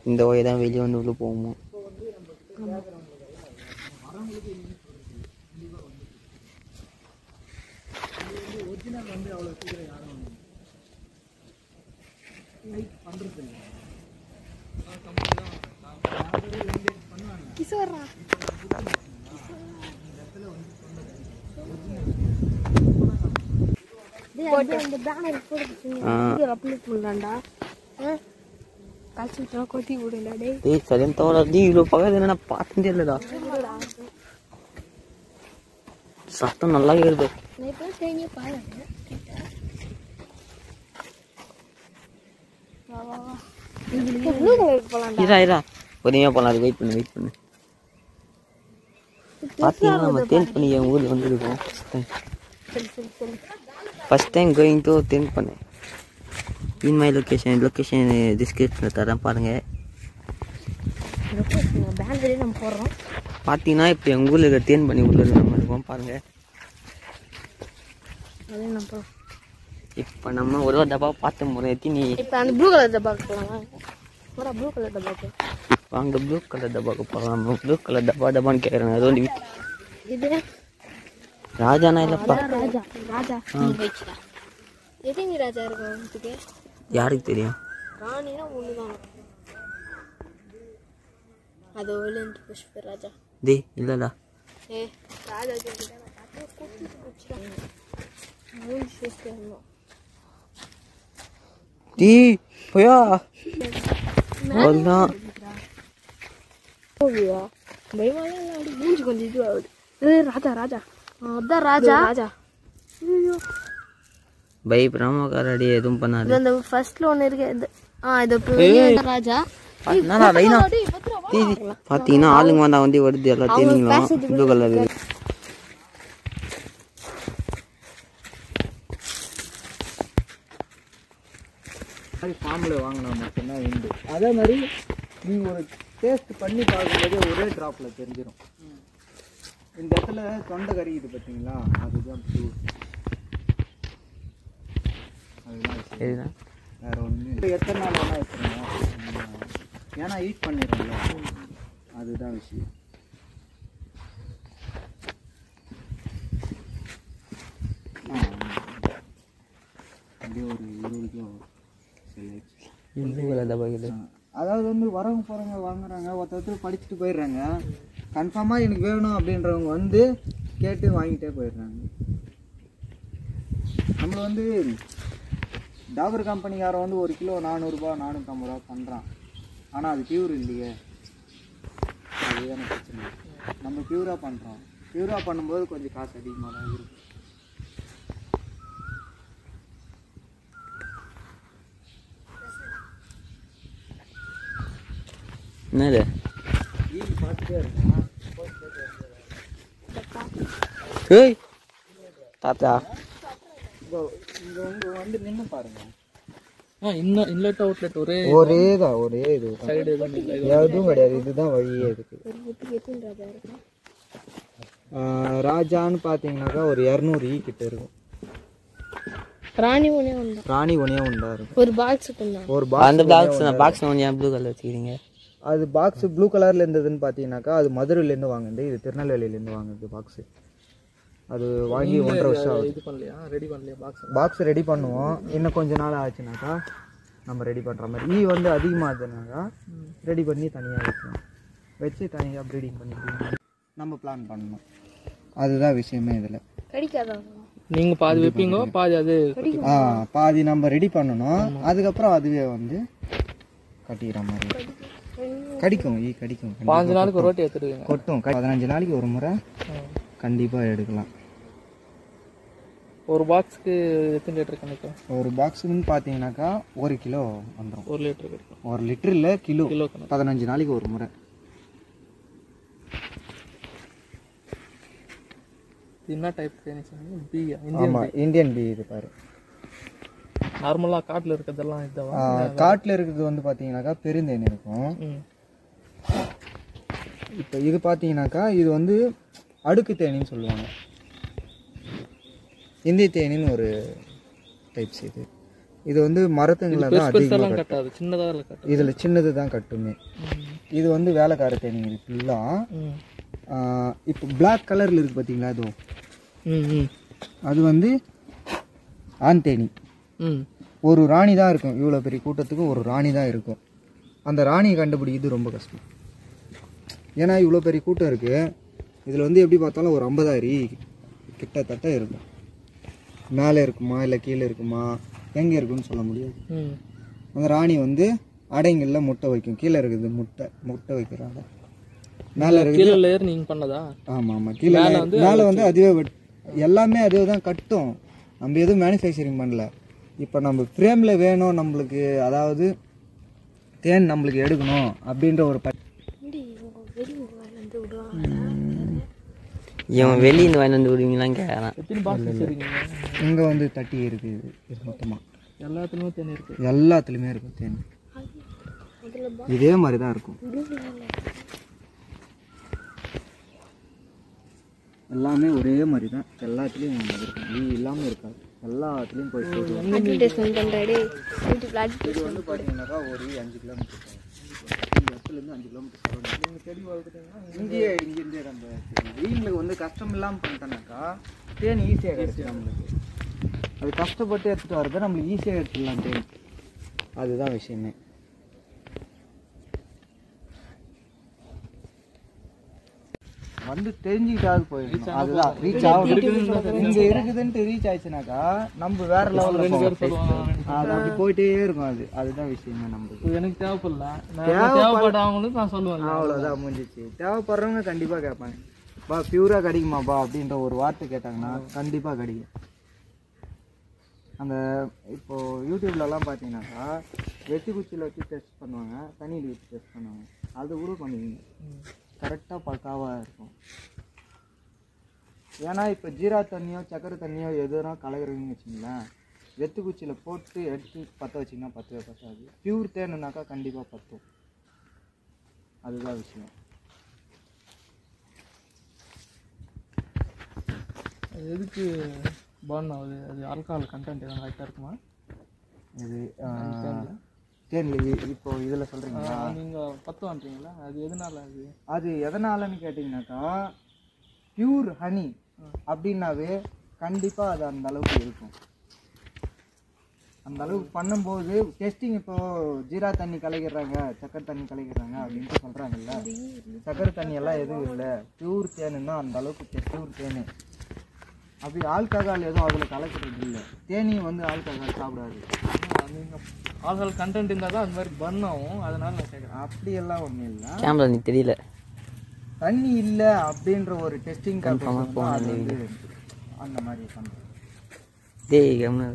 இந்த ஒயை தான் வெளியே வந்து உள்ள போகுமா கிஷோர்ரா போட்டு அந்த பேனர் போட்டு ஆ. அப்லோட் பண்ணலாம்டா கழிச்சு விட்டா கொட்டி விடுடா டேய் டேய் சரியான தோட நீ இவ்வளோ பக்கத்துல என்ன பார்த்ததே இல்லைடா சத்தம் நல்லா கேடுது நான் இப்போ தேங்கி பாரு வா வா வா ப்ளூ கலர் போலாம்டா இரா இரா பொறுமையாக போகலாம் அது வெயிட் பண்ணு வெயிட் பண்ணு பார்த்தீங்கன்னா நம்ம தேன் பண்ணி என் ஊரில் வந்துருக்கோம் சரி சரி சரி ஃபஸ்ட் டைம் கோயிங் டு தேன் பண்ணு இன் மை லொக்கேஷன் லொக்கேஷன் டிஸ்கிரிப்ஷனில் தரேன் பாருங்கள் பேனரே நம்ம போடுறோம் பார்த்தீங்கன்னா இப்போ எங்கள் ஊரில் இருக்கிற தேன் பண்ணி உள்ள நம்ம இருக்கோம் பாருங்கள் அதே நம்ம போடுறோம் இப்போ நம்ம ஒரு ஒரு டப்பா பார்த்த முறை எத்தி நீ இப்போ அந்த ப்ளூ கலர் டப்பா போகலாமா ஒரு ப்ளூ கலர் டப்பா வாங்க ப்ளூ கலர் டப்பாக்கு போகலாம் ப்ளூ கலர் டப்பா டப்பான்னு கேட்குறேன் அது வந்து வீட்- இது ராஜானா இல்லைப்பா ராஜா ராஜா வச்சுடா எதுங்க ராஜா இருக்கும் வீட்டுக்கு யாருக்கு தெரியும் ராணினா ஒன்று தான் அது ஒளிந்து புஷ்ப ராஜா டேய் இல்லைடா ஏ ராஜா கேட்டுட்டா நான் பார்த்தா குத்தி குச்சிட்டாங்க மூணு ஷூஸ் வரணும் டீ போயா அவ்வளோதான் ஓவியா பயமாலாம் இல்லை அப்படி மூஞ்சி கொஞ்சம் இது ஆகுது ஏ ராஜா ராஜா ஆ, அதான் ராஜா ராஜா ஐயோ பயப்படாம உட்காரடி எதுவும் பண்ணாது இது அந்த ஃபர்ஸ்ட்ல ஒன்று இருக்கு இது ஆ இது இப்போ வெளியே வந்த ராஜா என்னடா ரைனா டேய், பத்திரம், வா. டீ பார்த்தீங்கன்னா ஆளுங்க வந்தா வண்டி வருது எல்லாம் தேனிங்களும் ப்ளூ கலர் மாதிரி ஃபார்மில் வாங்கினா மட்டும்தான் உண்டு அதே மாதிரி நீங்கள் ஒரு டேஸ்ட் பண்ணி பார்க்கும்போதே ஒரே ட்ராப்பில் தெரிஞ்சிடும் இந்த இடத்துல தொண்டை கறிக்குது பார்த்தீங்களா அதுதான் ப்ளூ அதுதான் விஷயம். சரிதான் வேற ஒன்று எத்தனை நாள் வேணால் வச்சுருங்க ஏன்னா ஹீட் பண்ணிடுறோம்ல அதுதான் விஷயம் ஆ, அப்படியே ஒரு இருபது கிலோ செல்லாச்சு ப்ளூ கலர் டப்பா இது அதாவது வந்து வரவங்க போகிறவங்க வாங்குறாங்க ஒருத்தர் படிச்சுட்டு போயிடுறாங்க கன்ஃபார்மாக எனக்கு வேணும் அப்படின்றவங்க வந்து கேட்டு வாங்கிட்டே போயிடுறாங்க நம்ம வந்து டாபர் கம்பெனிக்காரன் வந்து ஒரு கிலோ நானூறுரூபா நானூற்றம்பது ரூபா பண்ணுறான் ஆனால் அது பியூர் இல்லையே அதுதான பிரச்சனை நம்ம பியூராக பண்ணுறோம் பியூராக பண்ணும்போது கொஞ்சம் காசு அதிகமாக தான் இருக்கும் என்னது வீடு பார்த்துட்டே இருக்கேன் ஏய் தாத்தா இங்கே இங்கே வந்து வந்து நின்று பாருங்க இன்னும் இன்லெட் அவுட்லெட் ஒரே ஒரே தான் ஒரே இது சைடு எதுவும் இல்லை எதுவும் கிடையாது இதுதான் வழியே இருக்கு ஒரு வீட்டுக்கு எத்தனை ராஜா இருக்கும் ஆஹ் ராஜான்னு பார்த்தீங்கன்னாக்கா ஒரு இரநூறு ஈ கிட்ட இருக்கும் ராணி ஒன்றே ஒன்று ராணி ஒன்றே உண்டா இருக்கும் ஒரு பாக்ஸ் கொஞ்சம் ஒரு அந்த பாக்ஸ் பாக்ஸ் பாக்ஸ் கொஞ்சம் ஏன் ப்ளூ கலர் வச்சுக்கிறீங்க அது பாக்ஸ் ப்ளூ கலர்ல இருந்ததுன்னு பார்த்தீங்கன்னாக்கா அது மதுரையிலேருந்து வாங்குது இது திருநெல்வேலியிலேருந்து வாங்குது பாக்ஸ் அது வாங்கி ஒன்றரை வருஷம் ஆகுது இது பண்ணலையா ரெடி பண்ணலையா பாக்ஸ் பாக்ஸ் ரெடி பண்ணுவோம் இன்னும் கொஞ்ச நாள் ஆச்சுனாக்கா நம்ம ரெடி பண்ணுற மாதிரி ஈ வந்து அதிகமாகுதுனாக்கா ரெடி பண்ணி தனியாக வைக்கணும் வச்சு தனியாக ப்ரீடிங் பண்ணி நம்ம பிளான் பண்ணணும் அதுதான் விஷயமே இதில் கடிக்காதான் நீங்க பாதி வைப்பீங்க பாதி அது ஆ பாதி நம்ம ரெடி பண்ணணும் அதுக்கப்புறம் அதுவே வந்து கட்டிக்கிற மாதிரி கடிக்கும் ஈ கடிக்கும் கண்டிப்பா. பாஞ்சு நாளுக்கு ஒரு வாட்டி எடுத்துடுவீங்க கொட்டும் க- பதினஞ்சு நாளைக்கு ஒரு முறை கண்டிப்பாக எடுக்கலாம் ஒரு பாக்ஸ்க்கு எத்தனை லிட்டர் கணக்கும் ஒரு பாக்ஸுன்னு பார்த்தீங்கன்னாக்கா ஒரு கிலோ வந்துடும் ஒரு லிட்டர் கிடைக்கும் ஒரு லிட்டரில் கிலோ கிலோ கணக்கு பதினஞ்சு நாளைக்கு ஒரு முறை இது என்ன டைப் தேனி சொன்னீங்க பியா இந்தியன் ஆமாம் இந்தியன் பி இது பாரு நார்மலா காட்டுல இருக்கிறதெல்லாம் இதுவா காட்டில் இருக்கிறது வந்து பார்த்தீங்கன்னாக்கா பெருந்தேன் இருக்கும் ம் இப்போ இது பார்த்தீங்கன்னாக்கா இது வந்து அடுக்கு தேனின்னு சொல்லுவாங்க இந்திய தேனின்னு ஒரு டைப்ஸ் இது இது வந்து மரத்துங்களை தான் அதிகமாக பெருசெல்லாம் கட்டாது சின்னதாக இல்லை கட்டாது இதில் சின்னது தான் கட்டுமே இது வந்து வேலைக்கார தேனி இது ஃபுல்லாக ம் இப்போ பிளாக் கலரில் இருக்குது பார்த்தீங்களா இதோ ம் ம் அது வந்து ஆண் தேனி ம் ஒரு ராணி தான் இருக்கும் இவ்வளோ பெரிய கூட்டத்துக்கு ஒரு ராணி தான் இருக்கும் அந்த ராணியை கண்டுபிடிக்கிறது ரொம்ப கஷ்டம் ஏன்னா இவ்வளோ பெரிய கூட்டம் இருக்குது இதில் வந்து எப்படி பார்த்தாலும் ஒரு ஐம்பதாயிரி கிட்டத்தட்ட இருக்கும் மேலே இருக்குமா இல்லை கீழே இருக்குமா எங்கே இருக்குன்னு சொல்ல முடியாது ம் அந்த ராணி வந்து அடைங்களில் முட்டை வைக்கும் கீழே இருக்குது முட்டை முட்டை வைக்கிறாங்க மேலே இருக்குது கீழே லேயர் நீங்கள் பண்ணதா ஆமாம் ஆமாம் கீழே மேலே வந்து அதுவே வெட்- எல்லாமே அதுவே தான் கட்டும் நம்ம எதுவும் மேனுஃபேக்சரிங் பண்ணல இப்போ நம்ம ஃப்ரேமில் வேணும் நம்மளுக்கு அதாவது தேன் நம்மளுக்கு எடுக்கணும் அப்படின்ற ஒரு ப இவன் வெளியிருந்து வாங்கி வந்து விடுவீங்களான்னு கேட்குறான் எத்தனை பாக்ஸ் வச்சுருக்கீங்க இங்கே வந்து தட்டி இருக்குது இது இது மொத்தமாக எல்லாத்துலேயுமே தேனி இருக்குது எல்லாத்துலேயுமே இருக்கும் தேன் இதே மாதிரி தான் இருக்கும் எல்லாமே ஒரே மாதிரி தான் எல்லாத்துலேயும் இருக்கும் ஈ இல்லாமல் இருக்காது எல்லாத்துலேயும் போய் போயிட்டு வரும். அட்வர்டைஸ்மெண்ட் பண்ணுறாடே யூடியூப்ல advertisement. இது வந்து பார்த்தீங்கன்னாக்கா ஒரு அஞ்சு கிலோமீட்டர் போகும். இந்த இடத்துலேருந்து அஞ்சு கிலோமீட்டர் நீங்கள் செடி வளர்த்துட்டீங்கன்னா இங்கேயே இங்கேருந்தே நம்ம வெயிலுக்கு வந்து கஷ்டம் இல்லாமல் பண்ணிட்டோன்னாக்கா தேன் ஈஸியாக கிடைக்கும் நம்மளுக்கு அது கஷ்டப்பட்டு எடுத்துகிட்டு வரதை நம்மளுக்கு ஈஸியாக எடுத்துடலாம் தேன் அதுதான் விஷயமே வந்து தெரிஞ்சுக்கிட்டாவது போயிடும் அதுதான் ரீச் ஆகும் இங்க இருக்குதுன்ட்டு ரீச் ஆயிடுச்சுனாக்கா நம்ம வேற லெவல்ல அது அப்படி போயிட்டே இருக்கும் அது அதுதான் விஷயமே நம்மளுக்கு இப்போ எனக்கு தேவைப்படல நான் தேவைப்படாதவங்களுக்கு நான் சொல்லுவேன் அவ்வளோதான் முடிஞ்சிச்சு தேவைப்படுறவங்க கண்டிப்பா கேட்பாங்க பா பியூரா கிடைக்குமாப்பா அப்படின்ற ஒரு வார்த்தை கேட்டாங்கன்னா கண்டிப்பா கிடைக்கும் அந்த இப்போ யூடியூப்லலாம் பார்த்தீங்கன்னாக்கா வெட்டி குச்சியில் வச்சு டெஸ்ட் பண்ணுவாங்க தண்ணியில் வச்சு டெஸ்ட் பண்ணுவாங்க அது கூட பண்ணுவீங்க கரெக்டாக பக்காவாக இருக்கும் ஏன்னா இப்போ ஜீரா தண்ணியோ சக்கரை தண்ணியோ எதுனா கலக்குறீங்கன்னு வச்சுங்களேன் வெத்து குச்சியில் போட்டு எடுத்து பற்ற வச்சிங்கன்னா பத்தவே பத்தாது பியூர் தேனுனாக்கா கண்டிப்பாக பத்தும் அதுதான் விஷயம் அது எதுக்கு பர்ன் ஆகுது அது ஆல்கஹால் கண்டென்ட் எதாவது கரெக்டாக இருக்குமா இது தேன்ல இப்போ இதில் சொல்கிறீங்களா நீங்கள் பத்து வாங்குறீங்களா அது எதனால அது அது எதனாலன்னு கேட்டிங்கனாக்கா பியூர் ஹனி அப்படின்னாவே கண்டிப்பாக அது அந்த அளவுக்கு இருக்கும் அந்த அளவுக்கு பண்ணும்போது டெஸ்டிங் இப்போ ஜீரா தண்ணி கலக்கிறாங்க சக்கரை தண்ணி கலக்கிறாங்க அப்படின்ட்டு சொல்கிறாங்கல்ல சக்கரை தண்ணி எல்லாம் எதுவும் இல்லை பியூர் தேனுன்னா அந்த அளவுக்கு பியூர் தேனு அப்படி ஆல்கஹால் எதுவும் அதில் கலக்கிறது இல்லை தேனி வந்து ஆல்கஹால் சாப்பிடாது நீங்கள் ஆல்கஹால் கண்டென்ட் இருந்தால் தான் அது மாதிரி பர்ன் ஆகும் அதனால நான் கேட்குறேன் அப்படியெல்லாம் ஒன்றும் இல்லை கேமரா நீ தெரியல தண்ணி இல்லை அப்படின்ற ஒரு டெஸ்டிங் அது வந்து அந்த மாதிரி பண்ணுறோம் டேய் கம்னு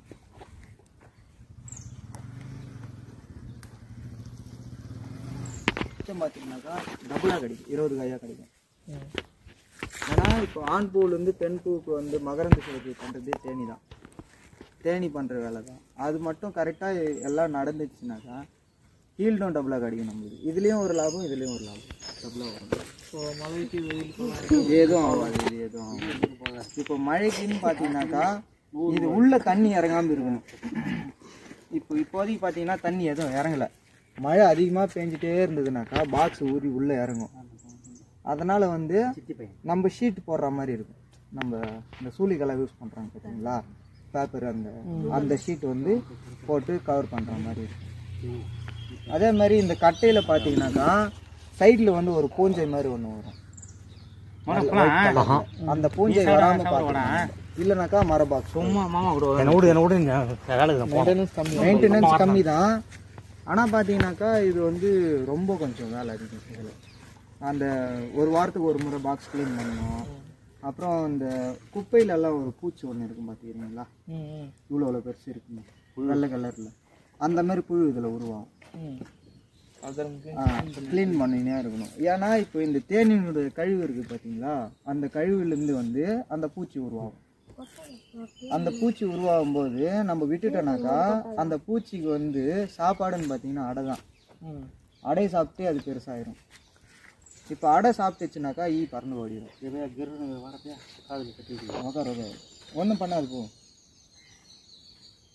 மிச்சம் பார்த்தீங்கன்னாக்கா டபுளாக கிடைக்கும் இருபது காயாக கிடைக்கும் ஏன்னா இப்போ ஆண் பூவிலேருந்து பெண் பூவுக்கு வந்து மகரந்த சேர்க்கை பண்ணுறதே தேனி தான் தேனி பண்ணுற வேலை தான் அது மட்டும் கரெக்டாக எல்லாம் நடந்துச்சுனாக்கா ஹீல்டும் டபுளாக கிடைக்கும் நம்மளுக்கு இதுலேயும் ஒரு லாபம் இதுலேயும் ஒரு லாபம் டபுளாக வரும் ஸோ மழைக்கு வெயிலுக்கு எதுவும் ஆகாது இது எதுவும் ஆகாது இப்போ மழைக்குன்னு பார்த்தீங்கன்னாக்கா இது உள்ள தண்ணி இறங்காம இருக்கணும் இப்போ இப்போதைக்கு பார்த்தீங்கன்னா தண்ணி எதுவும் இறங்கல மழை அதிகமாக பெஞ்சிட்டே இருந்ததுனாக்கா பாக்ஸ் ஊறி உள்ளே இறங்கும் அதனால வந்து நம்ம ஷீட் போடுற மாதிரி இருக்கும் நம்ம இந்த சூழிகளை யூஸ் பண்ணுறாங்க பார்த்தீங்களா பேப்பர் அந்த அந்த ஷீட் வந்து போட்டு கவர் பண்ணுற மாதிரி இருக்கும் அதே மாதிரி இந்த கட்டையில் பார்த்தீங்கன்னாக்கா சைடில் வந்து ஒரு பூஞ்சை மாதிரி ஒன்று வரும் White colour ல. அந்த பூஞ்சை வராம பார்த்துக்கணும் இல்லைனாக்கா மர பாக்ஸ் சும்மா மாமா கூட மெயின்டெனன்ஸ் கம்மி மெயின்டெனன்ஸ் கம்மி தான் ஆனால் பார்த்தீங்கன்னாக்கா இது வந்து ரொம்ப கொஞ்சம் வேலை அதிகம் இதில் அந்த ஒரு வாரத்துக்கு ஒரு முறை பாக்ஸ் க்ளீன் பண்ணணும் அப்புறம் இந்த குப்பையில எல்லாம் ஒரு பூச்சி ஒன்று இருக்கும் பார்த்துக்கிறீங்களா ம் ம் இவ்வளோ இவ்வளோ பெருசு இருக்குங்க வெள்ளை கலரில் அந்த மாதிரி புழு இதில் உருவாகும் ம் அதற்கு க்ளீன் பண்ணினே இருக்கணும் ஏன்னா இப்போ இந்த தேனினுடைய கழிவு இருக்குது பார்த்தீங்களா அந்த கழிவுலேருந்து வந்து அந்த பூச்சி உருவாகும் அந்த பூச்சி உருவாகும் போது நம்ம விட்டுட்டோம்னாக்கா அந்த பூச்சிக்கு வந்து சாப்பாடுன்னு பார்த்தீங்கன்னா அடை தான் ம் அடை சாப்பிட்டு அது பெருசாயிரும் இப்போ அடை சாப்பிட்டுச்சுனாக்கா ஈ பறந்து ஓடிடும் உட்கார் உட்கார் ஒன்றும் பண்ணாது போ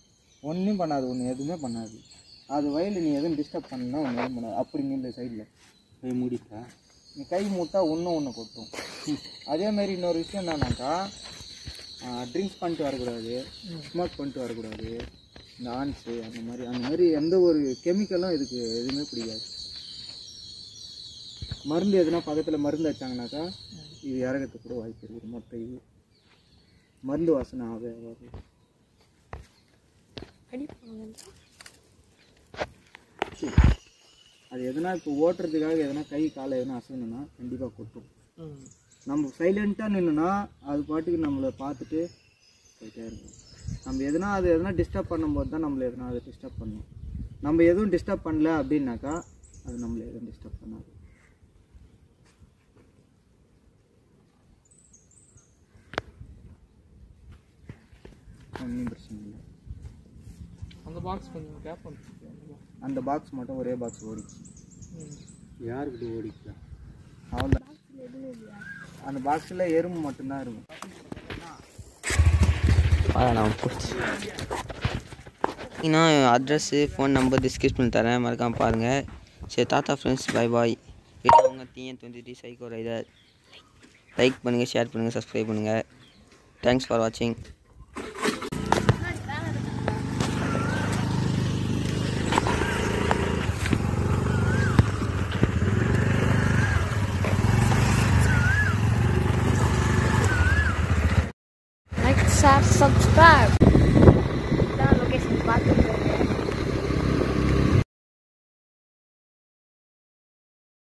ஒன்றும் பண்ணாது ஒன்று எதுவுமே பண்ணாது அது வயலில் நீ எதுவும் டிஸ்டர்ப் பண்ணா ஒன்று எதுவும் பண்ணாது அப்படி நில்லு சைடில் கை மூடிட்டா நீ கை மூட்டா ஒன்றும் ஒன்று கொட்டும் அதேமாரி இன்னொரு விஷயம் என்னன்னாக்கா ட்ரிங்க்ஸ் பண்ணிட்டு வரக்கூடாது ஸ்மோக் பண்ணிட்டு வரக்கூடாது இந்த ஆன்ஸு அந்த மாதிரி அந்த மாதிரி எந்த ஒரு கெமிக்கலும் இதுக்கு எதுவுமே பிடிக்காது மருந்து எதுனா பக்கத்தில் மருந்து வச்சாங்கனாக்கா இது இறகிறதுக்கு கூட வாய்ப்பு இருக்குது மொத்த இது மருந்து வாசனை ஆகவே ஆகாது அது எதனா இப்போ ஓட்டுறதுக்காக எதனா கை காலை எதனா அசைனா கண்டிப்பாக கொட்டும் நம்ம சைலண்ட்டாக நின்றுனா அது பாட்டுக்கு நம்மளை பார்த்துட்டு போயிட்டே இருக்கும் நம்ம எதுனா அது எதனா டிஸ்டர்ப் பண்ணும்போது தான் நம்மளை எதனா அதை டிஸ்டர்ப் பண்ணும் நம்ம எதுவும் டிஸ்டர்ப் பண்ணல அப்படின்னாக்கா அது நம்மளை எதுவும் டிஸ்டர்ப் பண்ணாது ஒன்றும் பிரச்சனை இல்லை அந்த பாக்ஸ் கொஞ்சம் கேப் பண்ணுச்சு அந்த பாக்ஸ் மட்டும் ஒரே பாக்ஸ் ஓடிச்சு யாருக்கிட்ட ஓடிக்கா அவ்வளோ அந்த பாக்ஸில் எறும்பு மட்டும்தான் இருக்கும் நான் போச்சு இன்னும் அட்ரஸ்ஸு ஃபோன் நம்பர் டிஸ்கிரிப்ஷன் தரேன் மறக்காம பாருங்கள் சரி தாத்தா ஃப்ரெண்ட்ஸ் பை பாய் வீட்டில் அவங்க TN twenty three psycho rider like பண்ணுங்கள் ஷேர் பண்ணுங்கள் சப்ஸ்கிரைப் பண்ணுங்கள் தேங்க்ஸ் ஃபார் வாட்சிங் Like, share, subscribe.